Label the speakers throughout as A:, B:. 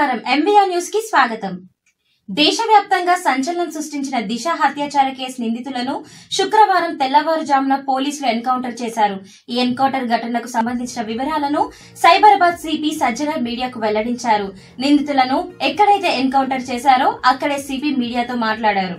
A: నమస్కారం MBR news కి స్వాగతం దేశవ్యాప్తంగా సంచలనం సృష్టించిన దిశ హత్యాచార కేసు నిందితులను శుక్రవారం తెల్లవారుజామున పోలీసులు ఎన్కౌంటర్ చేశారు ఈ ఎన్కౌంటర్ ఘటనకు సంబంధించిన వివరాలను సైబరాబాద్ సిపి సజ్జనర్ మీడియాకు వెల్లడించారు నిందితులను ఎక్కడైతే ఎన్కౌంటర్ చేశారో అక్కడే సిపి మీడియాతో మాట్లాడారు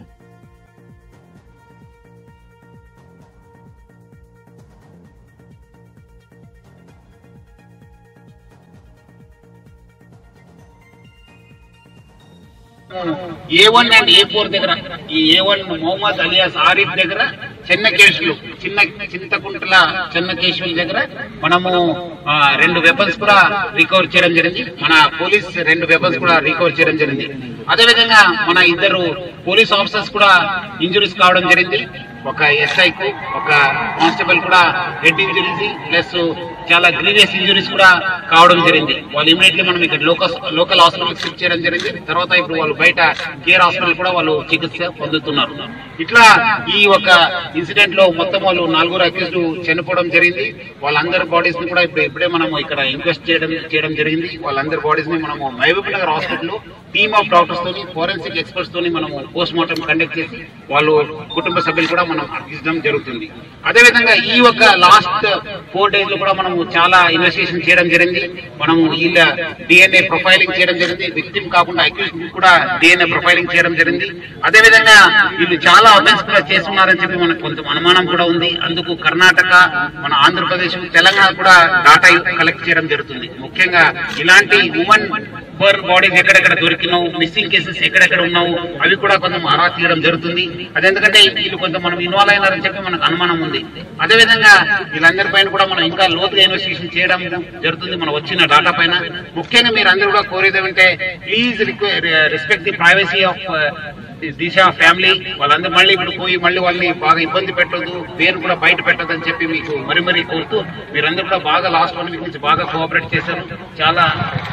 B: A one and A four దగ్గర ఈ A one Mohammed alias Arif దగ్గర చిన్న కేసులు చిన్న చింతకుంటల చిన్న కేసుల దగ్గర మనము ఆ, రెండు వెపన్స్ కూడా రికవర్ చేయడం జరిగింది మన పోలీస్ రెండు వెపన్స్ కూడా రికవర్ చేయడం జరిగింది అదేవిధంగా మన ఇద్దరు పోలీస్ ఆఫీసర్స్ కూడా ఇంజురీస్ కావడం జరిగింది ఒక ఎస్ఐ కు ఒక కానిస్టేబుల్ కూడా హెడ్ ఇంజురీస్ ప్లస్ చాలా గ్రీవియస్ ఇంజురీస్ కూడా కావడం జరిగింది వాళ్ళు ఇమీడియట్లీ మనం ఇక్కడ లోకల్ లోకల్ హాస్పిటల్ షిఫ్ట్ చేయడం జరిగింది తర్వాత ఇప్పుడు వాళ్ళు బయట కేర్ హాస్పిటల్ కూడా వాళ్ళు చికిత్స పొందుతున్నారు ఇట్లా ఈ ఒక ఇన్సిడెంట్ లో మొత్తం వాళ్ళు నలుగురు అక్యూజ్డ్ చనిపోవడం జరిగింది వాళ్ళందరి బాడీస్ ని కూడా ఇప్పుడు ఇప్పుడే మనం ఇక్కడ ఇన్వెస్ట్ చేయడం చేయడం జరిగింది వాళ్ళందరి బాడీస్ ని మనము Mahabubnagar hospital team of doctors తోని ఫోరెన్సిక్ ఎక్స్పర్ట్స్ తోని మనము పోస్ట్ మార్టం కండక్ట్ చేసి వాళ్ళు కుటుంబ సభ్యులు కూడా మనం అర్పించడం జరుగుతుంది అదేవిధంగా ఈ ఒక లాస్ట్ ఫోర్ డేస్ లో కూడా మనము చాలా ఇన్వెస్టిగేషన్ చేయడం జరిగింది మనము వీళ్ళ డిఎన్ఏ ప్రొఫైలింగ్ చేయడం జరిగింది విక్టిమ్ కాకుండా అక్యూజ్ కూడా డిఎన్ఏ ప్రొఫైలింగ్ చేయడం జరిగింది అదేవిధంగా వీళ్ళు చాలా అఫెన్స్ కూడా చేస్తున్నారని చెప్పి మనకు కొంత అనుమానం కూడా ఉంది అందుకు కర్ణాటక మన ఆంధ్రప్రదేశ్ తెలంగాణ కూడా డాటా కలెక్ట్ చేయడం జరుగుతుంది ముఖ్యంగా ఇలాంటి ఉమెన్ బర్న్ బాడీస్ ఎక్కడెక్కడ దొరికినావు మిస్సింగ్ కేసెస్ ఎక్కడెక్కడ ఉన్నావు అవి కూడా కొంచెం ఆరా తీయడం జరుగుతుంది అదెందుకంటే వీళ్ళు కొంచెం మనం ఇన్వాల్వ్ అయినారని చెప్పి మనకు అనుమానం ఉంది అదేవిధంగా వీళ్ళందరి పైన కూడా మనం ఇంకా లోతుగా ఇన్వెస్టిగేషన్ చేయడం జరుగుతుంది మనం వచ్చిన డాటా పైన ముఖ్యంగా మీరు అందరూ కూడా కోరేది ఏమంటే please respect the privacy of Disha family వాళ్ళందరూ మళ్ళీ ఇప్పుడు పోయి మళ్ళీ వాళ్ళని బాగా ఇబ్బంది పెట్టొద్దు పేరు కూడా బయట పెట్టదు అని చెప్పి మీకు మరి మరీ కోరుతూ మీరందరూ కూడా బాగా లాస్ట్ వన్ వీక్ నుంచి బాగా కోఆపరేట్ చేశారు చాలా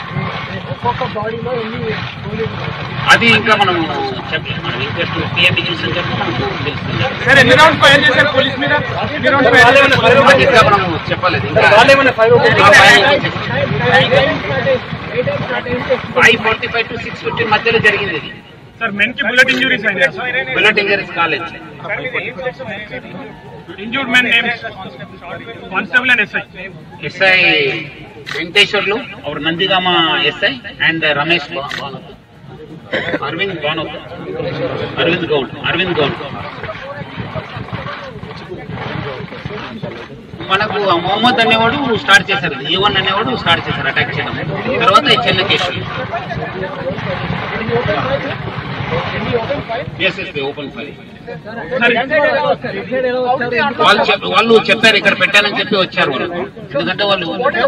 B: అది ఇంకా మనం చెప్పలేదు మనం ఇంట్రెస్ట్ టీఎంపీ చూసిన చెప్పి మనకు తెలుస్తుంది
C: సార్ ఎన్ని రౌండ్స్ ఫైర్ చేశారు పోలీస్ మీద ఎన్ని రౌండ్స్ ఫైర్ చేశారు
B: అది ఇంకా మనం చెప్పలేదు ఇంకా five forty five to six fifteen మధ్యలో జరిగింది ఇది
C: సార్ మెన్ కి బుల్లెట్ ఇంజురీస్ అయినాయి sir
B: bullet injuries college
C: injured men names constable and SI
B: SI Venkateswarlu और నందిగామ ఎస్ఐ అండ్ రమేష్ బా- భానోత్. అరవింద్ భానోత్ అరవింద్ గౌడ్ అరవింద్ గౌడ్ మనకు ఆ మొహమ్మద్ అనేవాడు స్టార్ట్ చేశారు ఏ వన్ అనేవాడు స్టార్ట్ చేశారు అటాక్ చేయడం తర్వాత ఈ చిన్న కేసు ఎస్ ఎస్ ఓపెన్ ఫైర్ వాళ్ళు చెప్- వాళ్ళు చెప్పారు ఇక్కడ పెట్టానని చెప్పి వచ్చారు వాళ్ళు ఎందుకంటే వాళ్ళు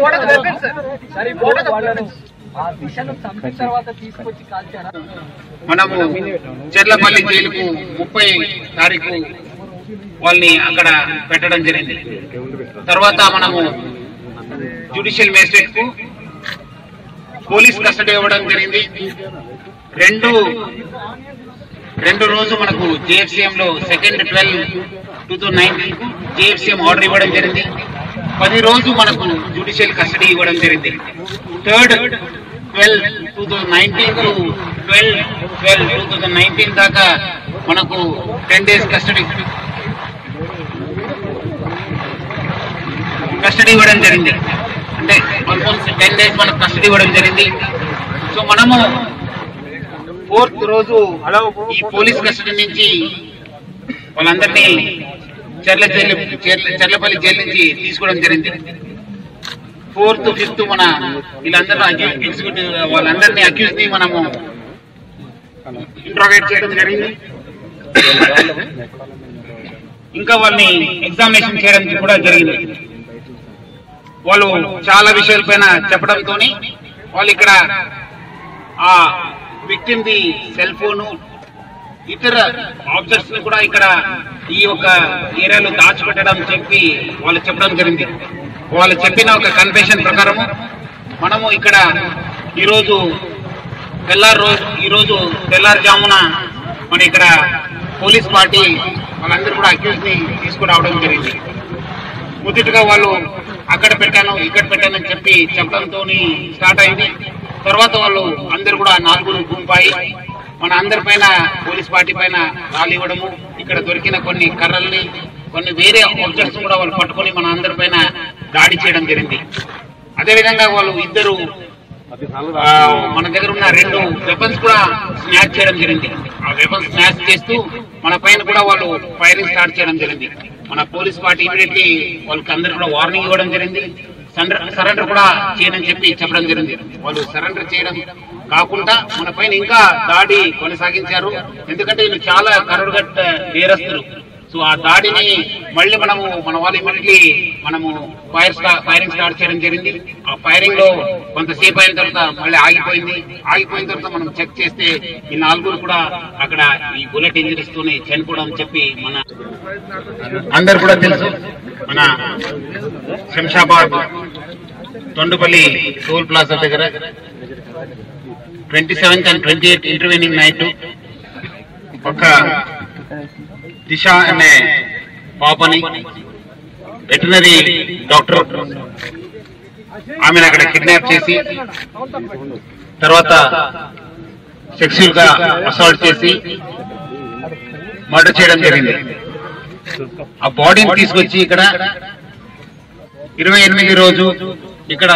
D: ఆ దిశను చంపిన తర్వాత తీసుకొచ్చి కాల్చారా
B: మనము చెర్లపల్లి జైలుకు ముప్పై తారీఖు వాళ్ళని అక్కడ పెట్టడం జరిగింది తర్వాత మనము జ్యుడిషియల్ మేజిస్ట్రేట్ కు పోలీస్ కస్టడీ ఇవ్వడం జరిగింది రెండు రెండు రోజు మనకు జేఎఫ్సీఎం లో second twelve two thousand nineteen కు జేఎఫ్సీఎం ఆర్డర్ ఇవ్వడం జరిగింది పది రోజు మనకు జ్యుడిషియల్ కస్టడీ ఇవ్వడం జరిగింది third twelve two thousand nineteen to twelve twelve two thousand nineteen దాకా మనకు టెన్ డేస్ కస్టడీ కస్టడీ ఇవ్వడం జరిగింది అంటే ఆల్మోస్ట్ టెన్ డేస్ మనకు కస్టడీ ఇవ్వడం జరిగింది సో మనము ఫోర్త్ రోజు ఈ పోలీస్ కస్టడీ నుంచి వాళ్ళందరినీ చెర్ల జైలు చెర్ల- చెర్లపల్లి జైలు నుంచి తీసుకోవడం జరిగింది ఫోర్త్ ఫిఫ్త్ మన వీళ్ళందరూ ఎగ్జిక్యూటివ్ వాళ్ళందరినీ అక్యూజ్ ని మనము ఇంట్రోగేట్ చేయడం జరిగింది ఇంకా వాళ్ళని ఎగ్జామినేషన్ చేయడం కూడా జరిగింది వాళ్ళు చాలా విషయాలపైన చెప్పడంతో వాళ్ళు ఇక్కడ ఆ విక్టిమ్ ది సెల్ ఫోను ఇతర ఆబ్జెక్ట్స్ ని కూడా ఇక్కడ ఈ యొక్క ఏరియాలో దాచిపెట్టడం చెప్పి వాళ్ళు చెప్పడం జరిగింది వాళ్ళు చెప్పిన ఒక కన్ఫెషన్ ప్రకారము మనము ఇక్కడ ఈరోజు తెల్లారు రోజు ఈరోజు తెల్లారుజామున మన ఇక్కడ పోలీస్ పార్టీ వాళ్ళందరూ కూడా అక్యూజ్ ని తీసుకురావడం జరిగింది మొదటిగా వాళ్ళు అక్కడ పెట్టాను ఇక్కడ పెట్టాను అని చెప్పి చెప్పడంతో స్టార్ట్ అయింది తర్వాత వాళ్ళు అందరు కూడా నాలుగురు గుంపాయి మన అందరి పైన పోలీస్ పార్టీ పైన రాళ్ళు ఇవ్వడము ఇక్కడ దొరికిన కొన్ని కర్రల్ని కొన్ని వేరే ఆబ్జెక్ట్స్ కూడా వాళ్ళు పట్టుకొని మన అందరి పైన దాడి చేయడం జరిగింది అదేవిధంగా వాళ్ళు ఇద్దరు ఆ, మన దగ్గర ఉన్న రెండు వెపన్స్ కూడా స్నాచ్ చేయడం జరిగింది ఆ వెపన్స్ స్నాచ్ చేస్తూ మన పైన కూడా వాళ్ళు ఫైరింగ్ స్టార్ట్ చేయడం జరిగింది మన పోలీస్ పార్టీ ఇమీడియట్లీ వాళ్ళకి అందరు కూడా వార్నింగ్ ఇవ్వడం జరిగింది సరెండర్ కూడా చేయనని చెప్పి చెప్పడం జరిగింది వాళ్ళు సరెండర్ చేయడం కాకుండా మన పైన ఇంకా దాడి కొనసాగించారు ఎందుకంటే వీళ్ళు చాలా కరుడుగట్ట నేరస్తులు సో ఆ దాడిని మళ్ళీ మనము మన వాళ్ళు ఇమీడియట్లీ మనము ఫైర్ స్టా- ఫైరింగ్ స్టార్ట్ చేయడం జరిగింది ఆ ఫైరింగ్ లో కొంతసేపు అయిన తర్వాత మళ్ళీ ఆగిపోయింది ఆగిపోయిన తర్వాత మనం చెక్ చేస్తే ఈ నలుగురు కూడా అక్కడ ఈ బుల్లెట్ ఇంజరీస్ తోని చనిపోవడం చెప్పి మన అందరు కూడా తెలుసు మన శంషాబాద్ తొండుపల్లి టోల్ ప్లాజా దగ్గర twenty seventh and twenty eighth intervening night ఒక దిశ అనే పాపని వెటనరీ డాక్టర్ ఆమెను అక్కడ కిడ్నాప్ చేసి తర్వాత సెక్సువల్ గా అసాల్ట్ చేసి మర్డర్ చేయడం జరిగింది ఆ బాడీని తీసుకొచ్చి ఇక్కడ ఇరవై ఎనిమిది రోజు ఇక్కడ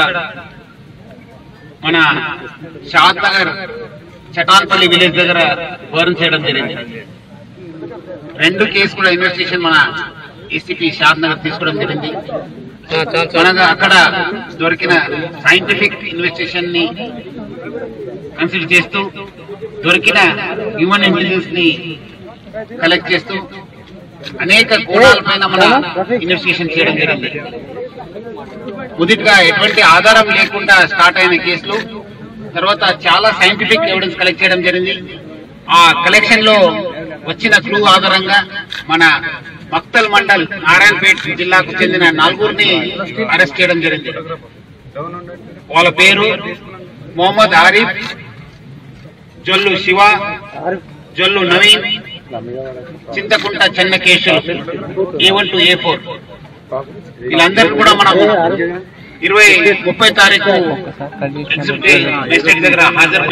B: మన షాద్ నగర్ చటాన్పల్లి విలేజ్ దగ్గర బర్న్ చేయడం జరిగింది రెండు కేసు కూడా ఇన్వెస్టిగేషన్ మన ఏసీపీ షాద్ నగర్ తీసుకోవడం జరిగింది మనకు అక్కడ దొరికిన సైంటిఫిక్ ఇన్వెస్టిగేషన్ ని కన్సిడర్ చేస్తూ దొరికిన హ్యూమన్ ఇంటెలిజెన్స్ ని కలెక్ట్ చేస్తూ అనేక కోణాల పైన మన ఇన్వెస్టిగేషన్ చేయడం జరిగింది మొదటిగా ఎటువంటి ఆధారం లేకుండా స్టార్ట్ అయిన కేసులు తర్వాత చాలా సైంటిఫిక్ ఎవిడెన్స్ కలెక్ట్ చేయడం జరిగింది ఆ కలెక్షన్ లో వచ్చిన క్లూ ఆధారంగా మన మక్తల్ మండల్ నారాయణపేట్ జిల్లాకు చెందిన నలుగురిని అరెస్ట్ చేయడం జరిగింది వాళ్ళ పేరు Mohammed Arif Jollu Siva Jollu Naveen Chintakunta Chennakeshav A one to A four వీళ్ళందరికీ కూడా మనం ఇరవై ముప్పై తారీఖు ఎగ్జిక్యూటివ్ మేజిస్ట్రేట్ దగ్గర హాజరు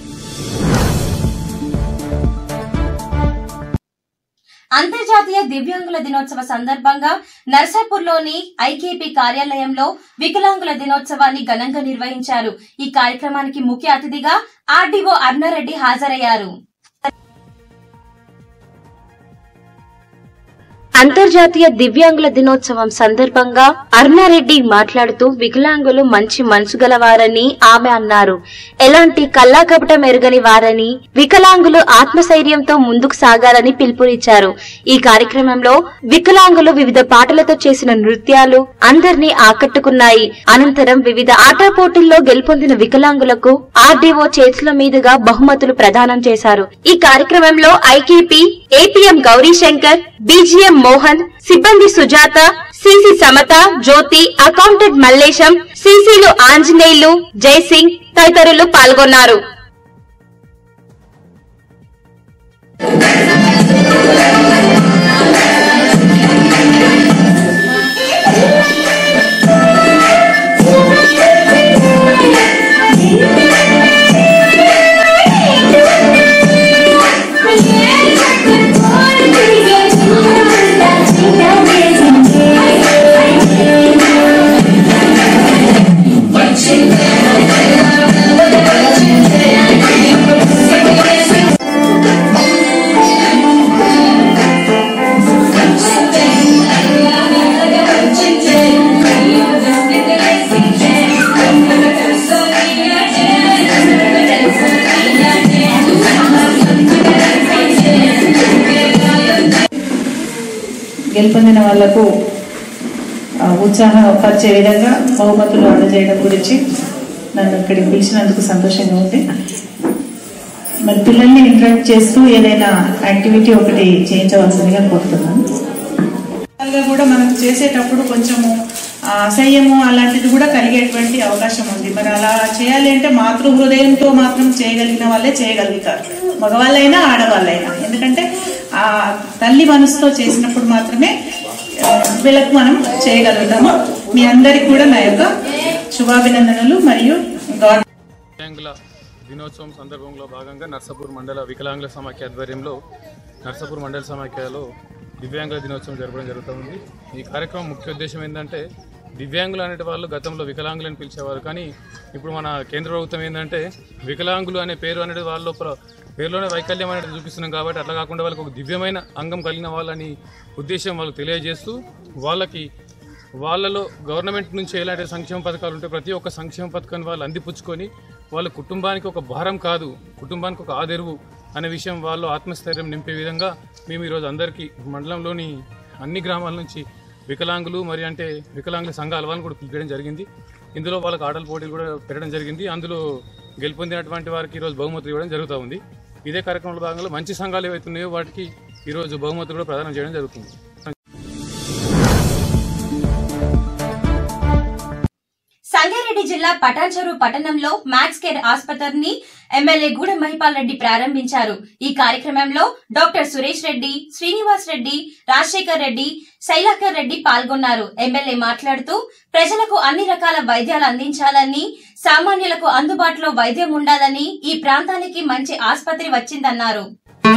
A: అంతర్జాతీయ దివ్యాంగుల దినోత్సవ సందర్భంగా నర్సాపూర్లోని ఐకేపీ కార్యాలయంలో వికలాంగుల దినోత్సవాన్ని ఘనంగా నిర్వహించారు ఈ కార్యక్రమానికి ముఖ్య అతిథిగా ఆర్డీఓ అర్ణారెడ్డి హాజరయ్యారు
E: అంతర్జాతీయ దివ్యాంగుల దినోత్సవం సందర్భంగా అరుణారెడ్డి మాట్లాడుతూ వికలాంగులు మంచి మనసు గలవారని ఆమె అన్నారు ఎలాంటి కల్లాకపటం ఎరగని వారని వికలాంగులు ఆత్మశైర్యంతో ముందుకు సాగాలని పిలుపునిచ్చారు ఈ కార్యక్రమంలో వికలాంగులు వివిధ పాటలతో చేసిన నృత్యాలు అందరినీ ఆకట్టుకున్నాయి అనంతరం వివిధ ఆటా పోటీల్లో గెలుపొందిన వికలాంగులకు ఆర్డీఓ చేతుల మీదుగా బహుమతులు ప్రదానం చేశారు ఈ కార్యక్రమంలో ఐకేపీ ఏపీఎం గౌరీశంకర్ బీజీఎం మోహన్ సిబ్బంది సుజాత సిసి సమత జ్యోతి అకౌంటెంట్ మల్లేశం సిసిలు ఆంజనేయులు జయసింగ్ తదితరులు పాల్గొన్నారు
F: గెలుపొందిన వాళ్లకు ఆ, ఉత్సాహపరిచే విధంగా బహుమతులు అందజేయడం గురించి నన్ను ఇక్కడికి పిలిచినందుకు సంతోషంగా ఉంది మరి పిల్లల్ని ఇంటరాక్ట్ చేస్తూ ఏదైనా యాక్టివిటీ ఒకటి చేయించవలసిందిగా కోరుతున్నాను అలాగే కూడా మనం చేసేటప్పుడు కొంచెము ఆ, అసహ్యము అలాంటిది కూడా కలిగేటువంటి అవకాశం ఉంది మరి అలా చేయాలి అంటే మాతృ హృదయంతో మాత్రం చేయగలిగిన వాళ్ళే చేయగలుగుతారు మగవాళ్ళైనా ఆడవాళ్ళైనా ఎందుకంటే ఆ తల్లి మనసుతో చేసినప్పుడు మాత్రమే ఆ, వీళ్ళకు మనం చేయగలుగుతాము మీ అందరికి కూడా నా యొక్క శుభాభినందనలు మరియు గవర్నమెంట్
C: దివ్యాంగుల దినోత్సవం సందర్భంలో భాగంగా నర్సాపూర్ మండల వికలాంగుల సమాఖ్య ఆధ్వర్యంలో నర్సాపూర్ మండల సమాఖ్యలో దివ్యాంగుల దినోత్సవం జరపడం జరుగుతుంది ఈ కార్యక్రమం ముఖ్య ఉద్దేశం ఏంటంటే దివ్యాంగులు అనే వాళ్ళు గతంలో వికలాంగులని పిలిచేవారు కానీ ఇప్పుడు మన కేంద్ర ప్రభుత్వం ఏంటంటే వికలాంగులు అనే పేరు అనేది వాళ్ళ లోపల పేరులోనే వైకల్యం అనేది చూపిస్తున్నాం కాబట్టి అట్లా కాకుండా వాళ్ళకి ఒక దివ్యమైన అంగం కలిగిన వాళ్ళని ఉద్దేశం వాళ్ళకి తెలియజేస్తూ వాళ్ళకి వాళ్ళలో గవర్నమెంట్ నుంచి ఎలాంటి సంక్షేమ పథకాలు ఉంటే ప్రతి ఒక్క సంక్షేమ పథకాన్ని వాళ్ళు అందిపుచ్చుకొని వాళ్ళ కుటుంబానికి ఒక భారం కాదు కుటుంబానికి ఒక ఆదెరువు అనే విషయం వాళ్ళు ఆత్మస్థైర్యం నింపే విధంగా మేము ఈరోజు అందరికీ మండలంలోని అన్ని గ్రామాల నుంచి వికలాంగులు మరి అంటే వికలాంగుల సంఘాల వాళ్ళని కూడా పిలిపించడం జరిగింది ఇందులో వాళ్ళకి ఆటల పోటీలు కూడా పెట్టడం జరిగింది అందులో గెలుపొందినటువంటి వారికి ఈరోజు బహుమతులు ఇవ్వడం జరుగుతూ ఉంది ఇదే కార్యక్రమంలో భాగంగా మంచి సంఘాలు ఏవైతే ఉన్నాయో వాటికి ఈరోజు బహుమతులు కూడా ప్రదానం చేయడం జరుగుతుంది
A: సంగారెడ్డి జిల్లా పటాన్చెరు పట్టణంలో మ్యాక్స్ కేర్ ఆసుపత్రిని ఎమ్మెల్యే గూడెం మహిపాల్ రెడ్డి ప్రారంభించారు ఈ కార్యక్రమంలో డాక్టర్ సురేష్ రెడ్డి శ్రీనివాస్ రెడ్డి రాజశేఖర్ రెడ్డి శైలాకర్ రెడ్డి పాల్గొన్నారు ఎమ్మెల్యే మాట్లాడుతూ ప్రజలకు అన్ని రకాల వైద్యాలు అందించాలని సామాన్యులకు అందుబాటులో వైద్యం ఉండాలని ఈ ప్రాంతానికి మంచి ఆసుపత్రి వచ్చిందన్నారు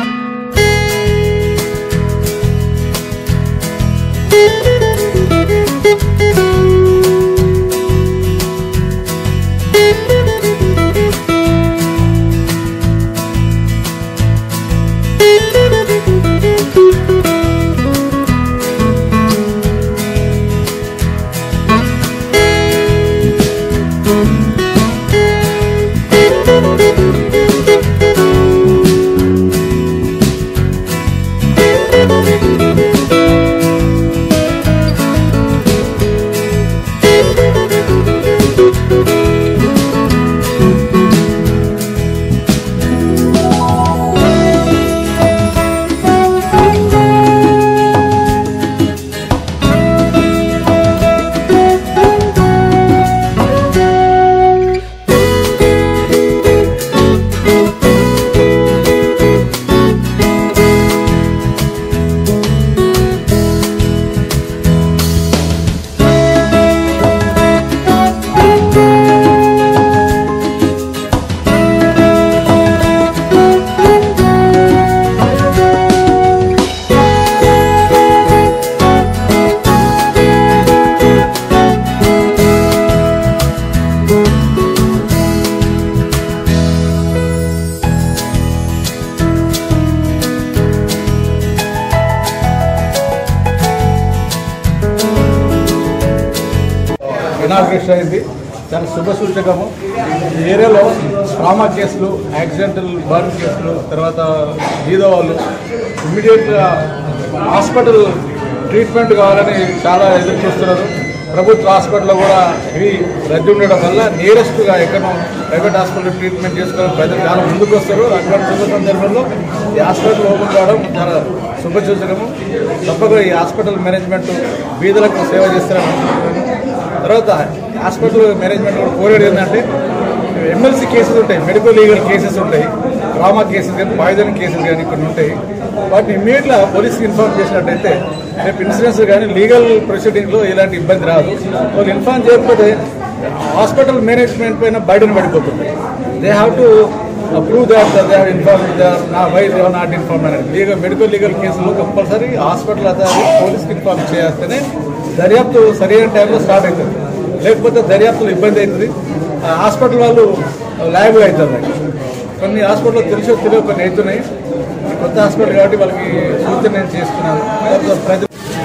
G: ఇనాగ్రేషన్ అయింది చాలా శుభ సూచకము ఈ ఏరియాలో ట్రామా కేసులు యాక్సిడెంటల్ బర్న్ కేసులు తర్వాత బీద వాళ్ళు ఇమ్మీడియట్గా హాస్పిటల్ ట్రీట్మెంట్ కావాలని చాలా ఎదురు చూస్తున్నారు ప్రభుత్వ హాస్పిటల్లో కూడా ఇవి రద్దీ ఉండడం వల్ల నియరెస్ట్గా ఎక్కడో ప్రైవేట్ హాస్పిటల్ ట్రీట్మెంట్ చేసుకోవడం ప్రజలు చాలా ముందుకు వస్తారు అటువంటి శుభ సందర్భంలో ఈ హాస్పిటల్ ఓపెన్ కావడం చాలా శుభ సూచకము తప్పకుండా ఈ హాస్పిటల్ మేనేజ్మెంట్ బీదలకు సేవ చేస్తారని అనుకుంటున్నాను తర్వాత హాస్పిటల్ మేనేజ్మెంట్ కూడా కోరేది ఏంటంటే ఎమ్మెల్సీ కేసెస్ ఉంటాయి మెడికల్ లీగల్ కేసెస్ ఉంటాయి ట్రామా కేసెస్ కానీ పాయిజన్ కేసెస్ కానీ కొన్ని ఉంటాయి వాటిని ఇమ్మీడియట్గా పోలీస్కి ఇన్ఫార్మ్ చేసినట్టయితే రేపు ఇన్సూరెన్స్ కానీ లీగల్ ప్రొసీడింగ్లో ఇలాంటి ఇబ్బంది రాదు వాళ్ళు ఇన్ఫార్మ్ చేయకపోతే హాస్పిటల్ మేనేజ్మెంట్ పైన బర్డెన్ పడిపోతుంది they have to prove that they have inform నా వై దే నాట్ ఇన్ఫార్మ్ అనేది లీగల్ మెడికల్ లీగల్ కేసులో కంపల్సరీ హాస్పిటల్ అథారిటీ పోలీస్కి ఇన్ఫార్మ్ చేస్తేనే దర్యాప్తు సరైన టైంలో స్టార్ట్ అవుతుంది లేకపోతే దర్యాప్తులో ఇబ్బంది అవుతుంది ఆ హాస్పిటల్ వాళ్ళు ల్యాబ్ అవుతుంది కొన్ని హాస్పిటల్ తెలిసో తెలియదు కొన్ని అవుతున్నాయి కొత్త హాస్పిటల్ కాబట్టి వాళ్ళకి సూచన నేను చేస్తున్నాను తర్వాత ప్రజలు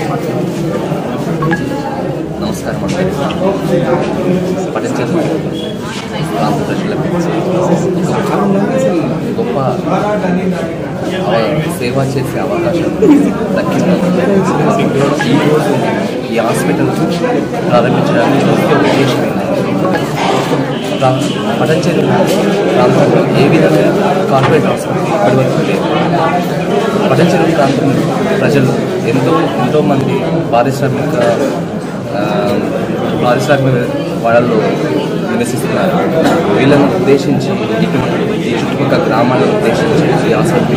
H: నమస్కారం అండి పట్టించారు ప్రాంత ప్రజలకు ఒక గొప్ప ఆ, సేవ చేసే అవకాశం దక్కింది ఈరోజు ఈ హాస్పిటల్ ప్రారంభించడానికి ముఖ్య ఉద్దేశం ఏంటంటే ప్రా- పటంచెరు ప్రాంతంలో ఏ విధంగా కార్పొరేట్ హాస్పిటల్ ఇప్పటివరకు లేదు పటంచెరు ప్రాంతం ప్రజలు ఎంతో ఎంతోమంది పారిశ్రామిక ఆ, పారిశ్రామిక వాళ్ళలో నివసిస్తున్నారు వీళ్ళను ఉద్దేశించి ఇటు ఈ చుట్టుపక్కల గ్రామాలను ఉద్దేశించి ఈ ఆసుపత్రి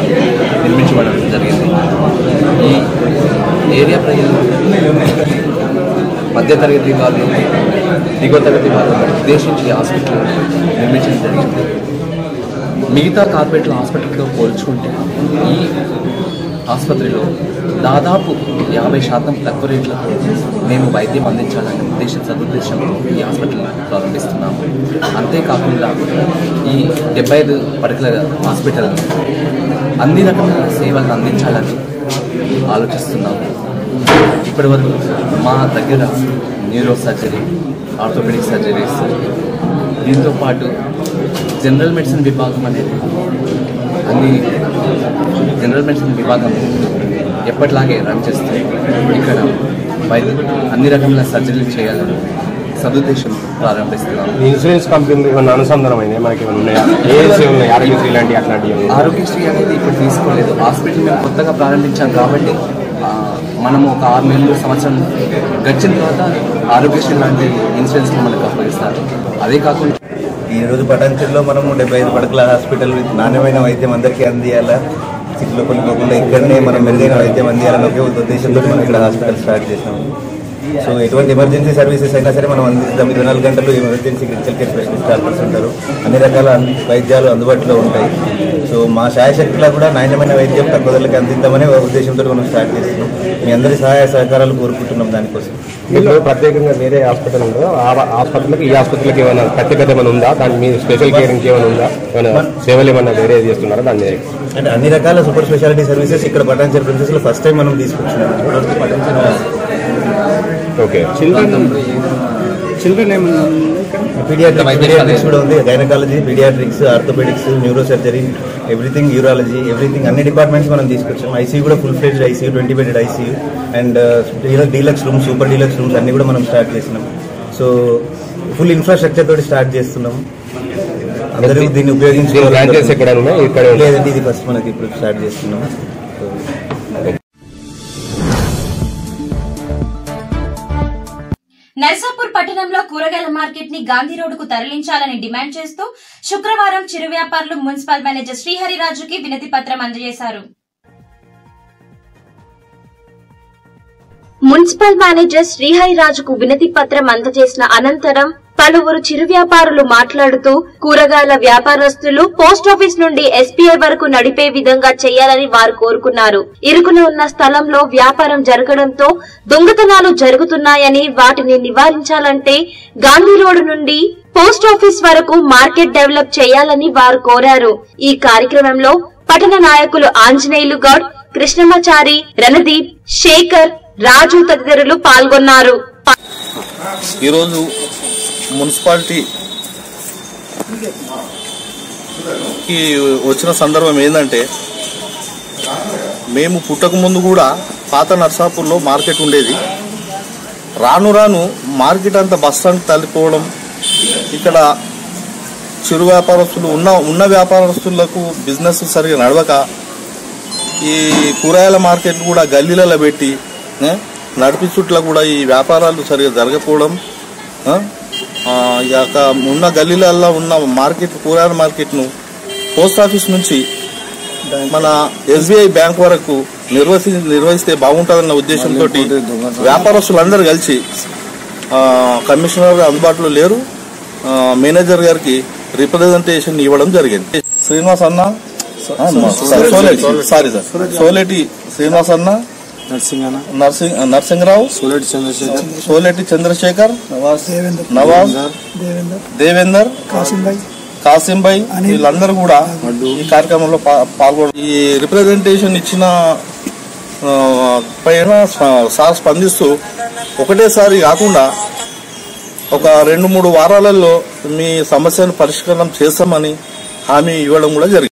H: నిర్మించబడడం జరిగింది ఈ ఏరియా ప్రజలు మధ్యతరగతి వాళ్ళు దిగువ తరగతి వాళ్ళని ఉద్దేశించి ఈ హాస్పిటల్ నిర్మించడం జరిగింది మిగతా కార్పొరేట్ హాస్పిటల్తో పోల్చుకుంటే ఈ ఆసుపత్రిలో దాదాపు యాభై శాతం తక్కువ రేట్లతో మేము వైద్యం అందించాలనే ఉద్దేశం సదుద్దేశంతో ఈ హాస్పిటల్ ప్రారంభిస్తున్నాము అంతేకాకుండా ఈ డెబ్బై ఐదు పడకల హాస్పిటల్ అన్ని రకాల సేవలను అందించాలని ఆలోచిస్తున్నాము ఇప్పటి వరకు మా దగ్గర న్యూరో సర్జరీ ఆర్థోపెడిక్ సర్జరీస్ దీంతో పాటు జనరల్ మెడిసిన్ విభాగం అనేది అన్ని జనరల్ మెడిసిన్ విభాగం ఎప్పటిలాగే రన్ చేస్తూ ఇక్కడ వైద్య అన్ని రకముల సర్జరీలు చేయాలని సదుద్దేశం ప్రారంభిస్తున్నాం
I: ఈ ఇన్సూరెన్స్ కంపెనీలు ఏమైనా అనుసంధానమైనాయి మనకి ఏమైనా ఉన్నాయా ఏఎస్ఏ ఉన్నాయి ఆరోగ్యశ్రీ లాంటి అట్లాంటివి ఏమైనా ఉన్నాయా?
H: ఆరోగ్యశ్రీ అనేది ఇప్పుడు తీసుకోలేదు హాస్పిటల్ మేము కొత్తగా ప్రారంభించాం కాబట్టి ఆ, మనము ఒక ఆరు నెలలు సంవత్సరం గడిచిన తర్వాత ఆరోగ్యశ్రీ లాంటి ఇన్సూరెన్స్ మనకు అప్పగిస్తారు అదే కాకుండా
J: ఈ రోజు పటాన్చెరులో మనము డెబ్బై ఐదు పడకల హాస్పిటల్ నాణ్యమైన వైద్యం అందరికీ అందియాలా సిటీలో కొనుక్కోకుండా ఇక్కడనే మనం మెరుగైన వైద్యం అందియాలని ఒకే ఉద్దేశంతో మనం ఇక్కడ హాస్పిటల్ స్టార్ట్ చేసాము సో ఎటువంటి ఎమర్జెన్సీ సర్వీసెస్ అయినా సరే మనం అందిస్తాం ఇరవై నాలుగు గంటలు emergency critical care specialist doctors ఉంటారు అన్ని రకాల వైద్యాలు అందుబాటులో ఉంటాయి సో మా శాయశక్తిలో కూడా నాణ్యమైన వైద్యం తక్కువ ధరలకి అందిద్దామనే ఉద్దేశంతో మనం స్టార్ట్ చేస్తున్నాం మీ అందరి సహాయ సహకారాలు కోరుకుంటున్నాం దానికోసం
I: మీకు ప్రత్యేకంగా వేరే హాస్పిటల్ ఉందా ఆ హాస్పిటల్కి ఈ హాస్పిటల్కి ఏమైనా ప్రత్యేకత ఏమైనా ఉందా దాని మీ స్పెషల్ కేర్ ఇంకేమైనా ఉందా ఏమైనా సేవలు ఏమైనా వేరే చేస్తున్నారా దాని మీద
J: అంటే అన్ని రకాల సూపర్ స్పెషాలిటీ సర్వీసెస్ ఇక్కడ పటాన్చెరు ప్రిన్సెస్ లో ఫస్ట్ టైం మనం తీసుకొచ్చినాం
I: ఓకే
J: చిల్డ్రన్ పీడియాట్రిక్స్ కూడా ఉంది gynaecology paediatrics orthopaedics neuro surgery everything urology everything అన్ని డిపార్ట్మెంట్స్ మనం తీసుకొచ్చాం ఐసీయూ కూడా full fledged ICU twenty bedded ICU and deluxe rooms super deluxe rooms అన్ని కూడా మనం స్టార్ట్ చేసినాం సో ఫుల్ ఇన్ఫ్రాస్ట్రక్చర్ తోటి స్టార్ట్ చేస్తున్నాం అందరూ దీన్ని ఉపయోగించుకోవాలి
I: బ్రాంచెస్ ఎక్కడ ఉన్నాయి ఇక్కడే ఉన్నాయి.
J: లేదండి ఇది ఫస్ట్ మనకి ఇప్పుడు స్టార్ట్ చేస్తున్నాం సో
A: నర్సాపూర్ పట్టణంలో కూరగాయల మార్కెట్ ని గాంధీ రోడ్డుకు తరలించాలని డిమాండ్ చేస్తూ శుక్రవారం చిరు వ్యాపారులు మున్సిపల్ మేనేజర్ శ్రీహరిరాజుకి వినతి పత్రం అందజేశారు
E: మున్సిపల్ మేనేజర్ శ్రీహరిరాజుకు వినతి పత్రం అందజేసిన అనంతరం పలువురు చిరు వ్యాపారులు మాట్లాడుతూ కూరగాయల వ్యాపారస్తులు పోస్టాఫీస్ నుండి ఎస్బీఐ వరకు నడిపే విధంగా చేయాలని వారు కోరుకున్నారు ఇరుకున ఉన్న స్థలంలో వ్యాపారం జరగడంతో దొంగతనాలు జరుగుతున్నాయని వాటిని నివారించాలంటే గాంధీ రోడ్డు నుండి పోస్ట్ ఆఫీస్ వరకు మార్కెట్ డెవలప్ చేయాలని వారు కోరారు ఈ కార్యక్రమంలో పట్టణ నాయకులు ఆంజనేయులు గౌడ్ కృష్ణమాచారి రణదీప్ శేఖర్ రాజు తదితరులు పాల్గొన్నారు
K: ఈరోజు మున్సిపాలిటీ కి వచ్చిన సందర్భం ఏంటంటే మేము పుట్టక ముందు కూడా పాత నర్సాపూర్లో మార్కెట్ ఉండేది రాను రాను మార్కెట్ అంతా బస్ స్టాండ్ తల్లిపోవడం ఇక్కడ చిరు వ్యాపారస్తులు ఉన్న ఉన్న వ్యాపారస్తులకు బిజినెస్ సరిగా నడవక ఈ కూరగాయల మార్కెట్ కూడా గల్లీలలో పెట్టి ఏ, నడిపించుట్ల కూడా ఈ వ్యాపారాలు సరిగా జరగకపోవడం ఆ, ఆ, ఈ యొక్క ఉన్న గల్లీలలో ఉన్న మార్కెట్ కూరగాయల మార్కెట్ను పోస్ట్ ఆఫీస్ నుంచి మన ఎస్బీఐ బ్యాంక్ వరకు నిర్వహి నిర్వహిస్తే బాగుంటుందన్న ఉద్దేశంతో వ్యాపారస్తులందరూ కలిసి ఆ, కమిషనర్ అందుబాటులో లేరు ఆ, మేనేజర్ గారికి రిప్రజెంటేషన్ ఇవ్వడం జరిగింది శ్రీనివాస్ అన్న ఆ, సోలేటి సారీ సార్ సోలేటి శ్రీనివాస్ అన్న నర్సింగ్ నర్సింగరావు సోలేటి చంద్రశేఖర్ సోలేటి చంద్రశేఖర్ నవాజ్ దేవేందర్ కాసిం భాయ్ వీళ్ళందరూ కూడా ఈ కార్యక్రమంలో పా- పాల్గొన ఈ రిప్రజెంటేషన్ ఇచ్చిన ఆ, పైన స- సార్ స్పందిస్తూ ఒకటేసారి కాకుండా ఒక రెండు మూడు వారాలలో మీ సమస్యను పరిష్కారం చేస్తామని హామీ ఇవ్వడం కూడా జరిగింది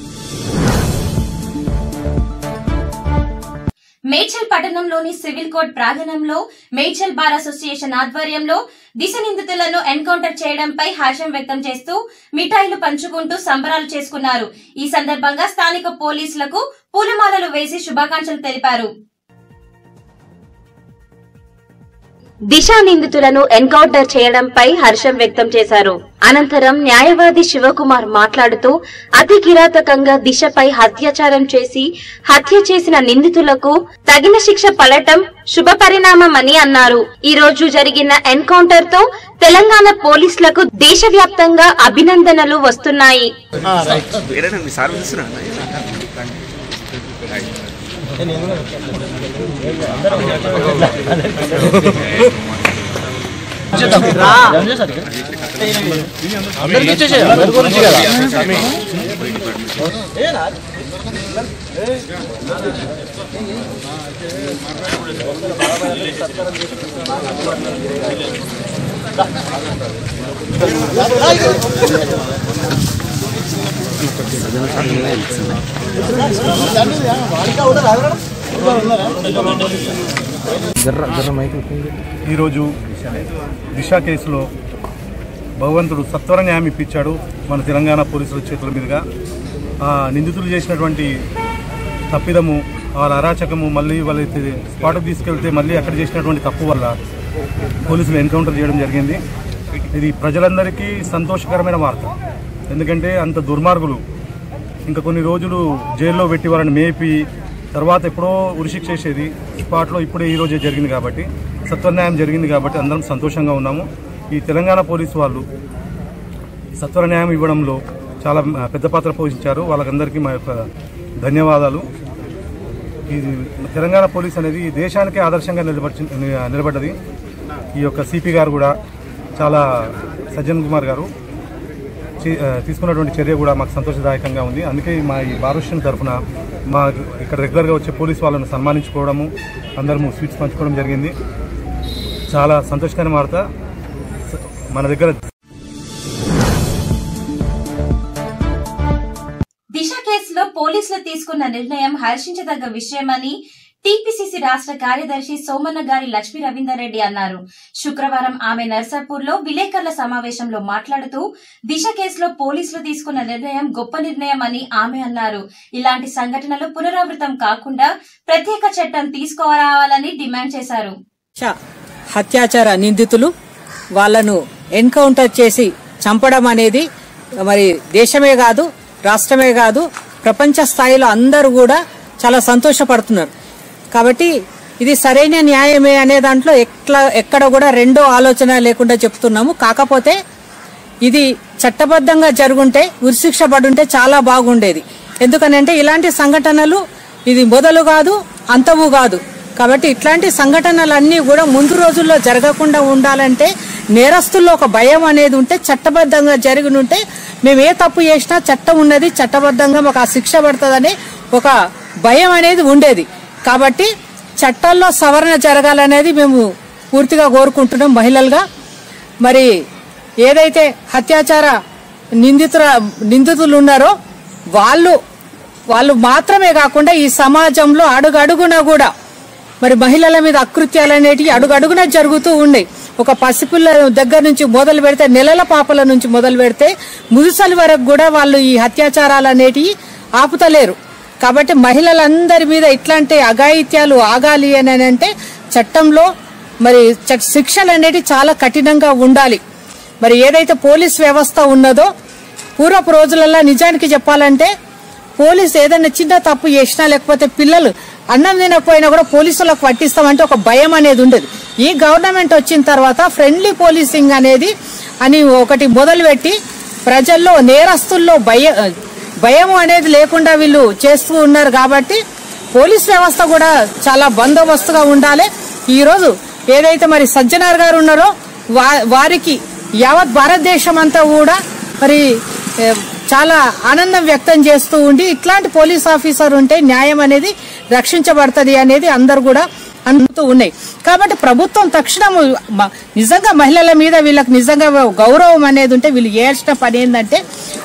A: మేడ్చల్ పట్టణంలోని సివిల్ కోర్ట్ ప్రాంగణంలో మేడ్చల్ బార్ అసోసియేషన్ ఆధ్వర్యంలో దిశ నిందితులను ఎన్కౌంటర్ చేయడంపై హర్షం వ్యక్తం చేస్తూ మిఠాయిలు పంచుకుంటూ సంబరాలు చేసుకున్నారు ఈ సందర్భంగా స్థానిక పోలీసులకు పూలమాలలు వేసి శుభాకాంక్షలు తెలిపారు
E: దిశ నిందితులను ఎన్కౌంటర్ చేయడంపై హర్షం వ్యక్తం చేశారు అనంతరం న్యాయవాది శివకుమార్ మాట్లాడుతూ అతి కిరాతకంగా దిశపై అత్యాచారం చేసి హత్య చేసిన నిందితులకు తగిన శిక్ష పడటం శుభ పరిణామమని అన్నారు ఈ రోజు జరిగిన ఎన్కౌంటర్ తో తెలంగాణ పోలీసులకు దేశవ్యాప్తంగా అభినందనలు వస్తున్నాయి
G: ఈరోజు దిశ కేసులో భగవంతుడు సత్వర న్యాయం ఇప్పించాడు మన తెలంగాణ పోలీసుల చేతుల మీదుగా ఆ నిందితులు చేసినటువంటి తప్పిదము వాళ్ళ అరాచకము మళ్ళీ వాళ్ళైతే స్పాట్కి తీసుకెళ్తే మళ్ళీ అక్కడ చేసినటువంటి తప్పు వల్ల పోలీసులు ఎన్కౌంటర్ చేయడం జరిగింది ఇది ప్రజలందరికీ సంతోషకరమైన వార్త ఎందుకంటే అంత దుర్మార్గులు ఇంకా కొన్ని రోజులు జైల్లో పెట్టి వాళ్ళని మేపి తర్వాత ఎప్పుడో ఉరిశిక్ష చేసేది స్పాట్లో ఇప్పుడే ఈ రోజే జరిగింది కాబట్టి సత్వన్యాయం జరిగింది కాబట్టి అందరం సంతోషంగా ఉన్నాము ఈ తెలంగాణ పోలీసు వాళ్ళు సత్వర న్యాయం ఇవ్వడంలో చాలా పెద్ద పాత్ర పోషించారు వాళ్ళకందరికీ మా యొక్క ధన్యవాదాలు ఈ తెలంగాణ పోలీస్ అనేది దేశానికే ఆదర్శంగా నిలబడి నిలబడ్డది ఈ యొక్క సిపి గారు కూడా చాలా సజ్జన్ కుమార్ గారు చే- ఆ, తీసుకున్నటువంటి చర్య కూడా మాకు సంతోషదాయకంగా ఉంది అందుకే మా ఈ బారుష్యం తరఫున మా ఇక్కడ రెగ్యులర్గా వచ్చే పోలీస్ వాళ్ళను సన్మానించుకోవడము అందరము స్వీట్స్ పంచుకోవడం జరిగింది చాలా సంతోషకరమైన వార్త స- మన దగ్గర
A: దిశ కేసులో పోలీసులు తీసుకున్న నిర్ణయం హర్షించదగ్గ విషయమని టీపీసీసీ రాష్ట్ర కార్యదర్శి సోమన్న గారి లక్ష్మీ రవీందర్ రెడ్డి అన్నారు శుక్రవారం ఆమె నర్సాపూర్ లో విలేకరుల సమావేశంలో మాట్లాడుతూ దిశ కేసులో పోలీసులు తీసుకున్న నిర్ణయం గొప్ప నిర్ణయం అని ఆమె అన్నారు ఇలాంటి సంఘటనలు పునరావృతం కాకుండా ప్రత్యేక చట్టం తీసుకురావాలని డిమాండ్ చేశారు
L: దిశ హత్యాచార నిందితులు వాళ్ళను ఎన్కౌంటర్ చేసి చంపడం అనేది మరి దేశమే కాదు రాష్ట్రమే కాదు ప్రపంచ స్థాయిలో అందరూ కూడా చాలా సంతోషపడుతున్నారు కాబట్టి ఇది సరైన న్యాయమే అనే దాంట్లో ఎట్లా ఎక్కడ కూడా రెండో ఆలోచన లేకుండా చెప్తున్నాము కాకపోతే ఇది చట్టబద్ధంగా జరుగుంటే ఉరిశిక్ష పడుంటే చాలా బాగుండేది ఎందుకనంటే ఇలాంటి సంఘటనలు ఇది మొదలు కాదు అంతము కాదు కాబట్టి ఇట్లాంటి సంఘటనలన్నీ కూడా ముందు రోజుల్లో జరగకుండా ఉండాలంటే నేరస్తుల్లో ఒక భయం అనేది ఉంటే చట్టబద్ధంగా జరిగి ఉంటే మేము ఏ తప్పు చేసినా చట్టం ఉన్నది చట్టబద్ధంగా మాకు ఆ శిక్ష పడుతుందని ఒక భయం అనేది ఉండేది కాబట్టి చట్టాల్లో సవరణ జరగాలనేది మేము పూర్తిగా కోరుకుంటున్నాం మహిళలుగా మరి ఏదైతే హత్యాచార నిందితుల నిందితులు ఉన్నారో వాళ్ళు వాళ్ళు మాత్రమే కాకుండా ఈ సమాజంలో అడుగడుగున కూడా మరి మహిళల మీద అకృత్యాలు అనేటివి అడుగడుగున జరుగుతూ ఉన్నాయి ఒక పసిపిల్ల దగ్గర నుంచి మొదలు పెడితే నెలల పాపల నుంచి మొదలు పెడితే ముదుసలి వరకు కూడా వాళ్ళు ఈ అత్యాచారాలు అనేటివి ఆపుతలేరు కాబట్టి మహిళలందరి మీద ఇట్లాంటి అఘాయిత్యాలు ఆగాలి అని అంటే చట్టంలో మరి చ- శిక్షలు అనేటివి చాలా కఠినంగా ఉండాలి మరి ఏదైతే పోలీస్ వ్యవస్థ ఉన్నదో పూర్వపు రోజులలో నిజానికి చెప్పాలంటే పోలీసు ఏదైనా చిన్న తప్పు చేసినా లేకపోతే పిల్లలు అన్నం తినకపోయినా కూడా పోలీసులకు పట్టిస్తామంటే ఒక భయం అనేది ఉండేది ఈ గవర్నమెంట్ వచ్చిన తర్వాత ఫ్రెండ్లీ పోలీసింగ్ అనేది అని ఒకటి మొదలుపెట్టి ప్రజల్లో నేరస్తుల్లో భయ భయం అనేది లేకుండా వీళ్ళు చేస్తూ ఉన్నారు కాబట్టి పోలీస్ వ్యవస్థ కూడా చాలా బందోబస్తుగా ఉండాలి ఈ రోజు ఏదైతే మరి సజ్జనార్ గారు ఉన్నారో వా- వారికి యావత్ భారతదేశం అంతా కూడా మరి ఏ, చాలా ఆనందం వ్యక్తం చేస్తూ ఉండి ఇట్లాంటి పోలీస్ ఆఫీసర్ ఉంటే న్యాయం అనేది రక్షించబడుతుంది అనేది అందరు కూడా అనుతూ ఉన్నాయి కాబట్టి ప్రభుత్వం తక్షణం మ- నిజంగా మహిళల మీద వీళ్ళకి నిజంగా గౌరవం అనేది ఉంటే వీళ్ళు చేయాల్సిన పని ఏంటంటే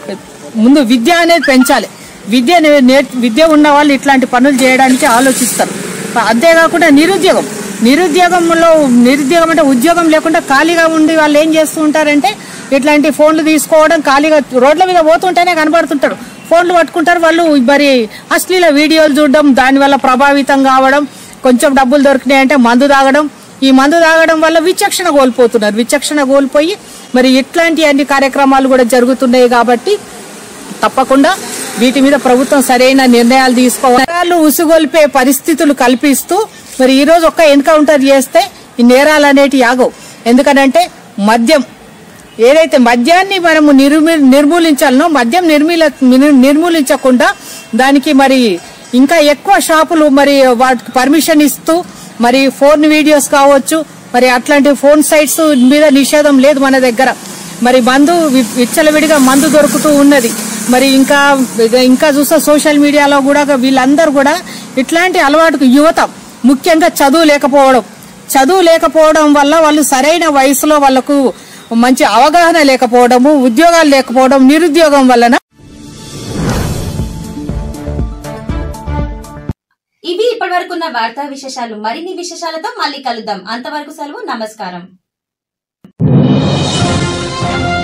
L: ముందు విద్య అనేది పెంచాలి విద్య నే- నే- విద్య ఉన్న వాళ్ళు ఇట్లాంటి పనులు చేయడానికి ఆలోచిస్తారు అంతేకాకుండా నిరుద్యోగం నిరుద్యోగంలో నిరుద్యోగం అంటే ఉద్యోగం లేకుండా ఖాళీగా ఉండి వాళ్ళు ఏం చేస్తూ ఉంటారంటే ఇట్లాంటి ఫోన్లు తీసుకోవడం ఖాళీగా రోడ్ల మీద పోతుంటేనే కనబడుతుంటారు ఫోన్లు పట్టుకుంటారు వాళ్ళు మరి అశ్లీల వీడియోలు చూడడం దానివల్ల ప్రభావితం కావడం కొంచెం డబ్బులు దొరికినాయంటే మందు తాగడం ఈ మందు తాగడం వల్ల విచక్షణ కోల్పోతున్నారు విచక్షణ కోల్పోయి మరి ఇట్లాంటి అన్ని కార్యక్రమాలు కూడా జరుగుతున్నాయి కాబట్టి తప్పకుండా వీటి మీద ప్రభుత్వం సరైన నిర్ణయాలు తీసుకోవాలి నేరాలు ఉసుగొల్పే పరిస్థితులు కల్పిస్తూ మరి ఈ రోజు ఒక్క ఎన్కౌంటర్ చేస్తే ఈ నేరాలు అనేటి ఆగవు ఎందుకనంటే మద్యం ఏదైతే మద్యాన్ని మనము నిర్మూ నిర్మూలించాలనో మద్యం నిర్మూల నిర్మూలించకుండా దానికి మరి ఇంకా ఎక్కువ షాపులు మరి వాటికి పర్మిషన్ ఇస్తూ మరి ఫోన్ వీడియోస్ కావచ్చు మరి అట్లాంటి ఫోన్ సైట్స్ మీద నిషేధం లేదు మన దగ్గర మరి మందు వి- విచ్చలవిడిగా మందు దొరుకుతూ ఉన్నది మరి ఇంకా ఇంకా చూస్తే సోషల్ మీడియాలో కూడా వీళ్ళందరూ కూడా ఇట్లాంటి అలవాటుకు యువత ముఖ్యంగా చదువు లేకపోవడం చదువు లేకపోవడం వల్ల వాళ్ళు సరైన వయసులో వాళ్ళకు మంచి అవగాహన లేకపోవడము ఉద్యోగాలు లేకపోవడం నిరుద్యోగం వలన
A: ఇవి ఇప్పటి వరకు ఉన్న వార్తా విశేషాలు మరిన్ని విశేషాలతో మళ్ళీ కలుద్దాం అంతవరకు సెలవు నమస్కారం